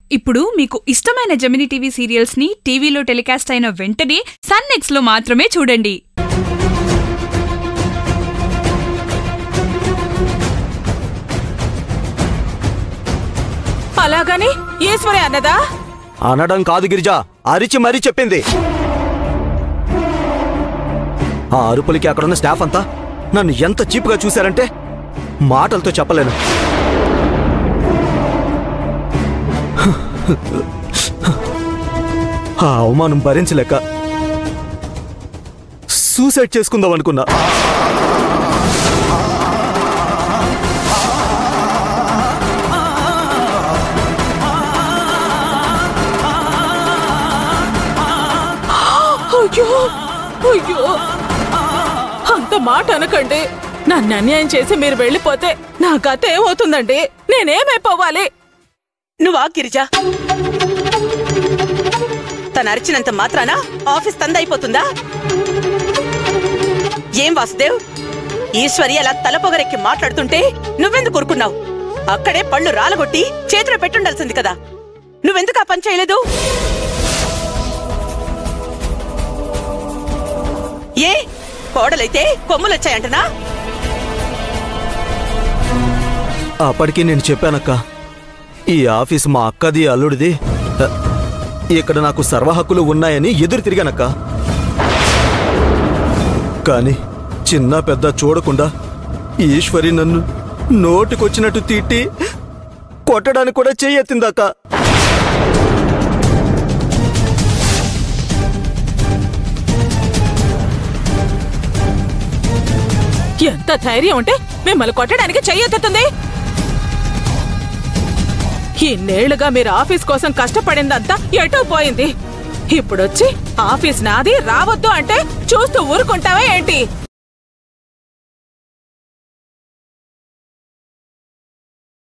ఇప్పుడు మీకు ఇష్టమైన జమినీ టీవీ సీరియల్స్ ని టీవీలో టెలికాస్ట్ అయిన వెంటనే సన్ నెక్స్ట్ లో మాత్రమే చూడండి అలాగని ఈశ్వరి అన్నదా అనడం కాదు గిరిజ అరిచి మరీ చెప్పింది ఆ అరుపులకి అక్కడున్న స్టాఫ్ అంతా నన్ను ఎంత చీప్గా చూశారంటే మాటలతో చెప్పలేను ఆ అవమానం భరించలేక సూసైడ్ చేసుకుందాం అనుకున్నా అయ్యో అయ్యో అంత మాట అనకండి నన్ను అన్యాయం చేసి మీరు వెళ్ళిపోతే నా గత ఏమవుతుందండి నేనేమైపోవాలి నువ్వా గిరిజా తను అరిచినంత మాత్రాన ఆఫీస్ తందైపోతుందా ఏం వాసుదేవ్ ఈశ్వరి అలా తలపొగరెక్కి మాట్లాడుతుంటే నువ్వెందుకు ఊరుకున్నావు అక్కడే పళ్ళు రాలగొట్టి చేతిలో పెట్టుండాల్సింది కదా నువ్వెందుకు ఆ పని చేయలేదు ఏ కోడలైతే కొమ్ములొచ్చాయంటనా అప్పటికి నేను చెప్పానక్క ఈ ఆఫీస్ మా అక్కది అల్లుడిది అ, ఇక్కడ నాకు సర్వ హక్కులు ఉన్నాయని ఎదురు తిరిగానక్క కానీ చిన్న పెద్ద చూడకుండా ఈశ్వరి నన్ను నోటికొచ్చినట్టు తిట్టి కొట్టడానికి కూడా చెయ్యెత్తిందక్క ఎంత ధైర్యం ఉంటే మిమ్మల్ని కొట్టడానికి చెయ్యెత్తుతుంది ఇన్నేళ్లుగా మీరు ఆఫీస్ కోసం కష్టపడిందంతా ఎటో పోయింది ఇప్పుడొచ్చి ఆఫీస్ నాది రావద్దు అంటే చూస్తూ ఊరుకుంటావా ఏంటి